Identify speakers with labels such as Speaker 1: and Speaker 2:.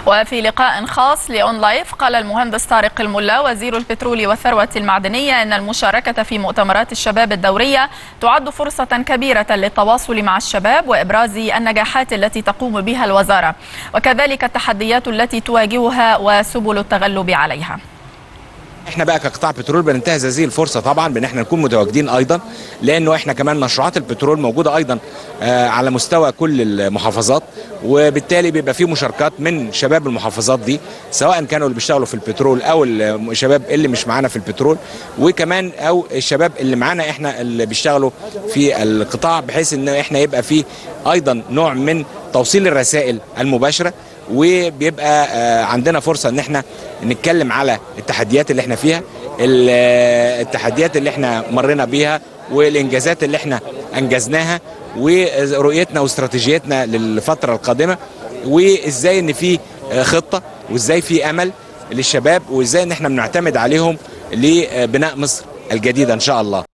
Speaker 1: وفي لقاء خاص لأون لايف قال المهندس طارق الملا وزير البترول والثروة المعدنية أن المشاركة في مؤتمرات الشباب الدورية تعد فرصة كبيرة للتواصل مع الشباب وإبراز النجاحات التي تقوم بها الوزارة وكذلك التحديات التي تواجهها وسبل التغلب عليها
Speaker 2: احنا بقى كقطاع بترول بننتهز هذه الفرصه طبعا بان احنا نكون متواجدين ايضا لانه احنا كمان مشروعات البترول موجوده ايضا آه على مستوى كل المحافظات وبالتالي بيبقى في مشاركات من شباب المحافظات دي سواء كانوا اللي بيشتغلوا في البترول او الشباب اللي مش معانا في البترول وكمان او الشباب اللي معانا احنا اللي بيشتغلوا في القطاع بحيث ان احنا يبقى في ايضا نوع من توصيل الرسائل المباشره وبيبقى عندنا فرصه ان احنا نتكلم على التحديات اللي احنا فيها التحديات اللي احنا مرينا بيها والانجازات اللي احنا انجزناها ورؤيتنا واستراتيجيتنا للفتره القادمه وازاي ان في خطه وازاي في امل للشباب وازاي ان احنا بنعتمد عليهم لبناء مصر الجديده ان شاء الله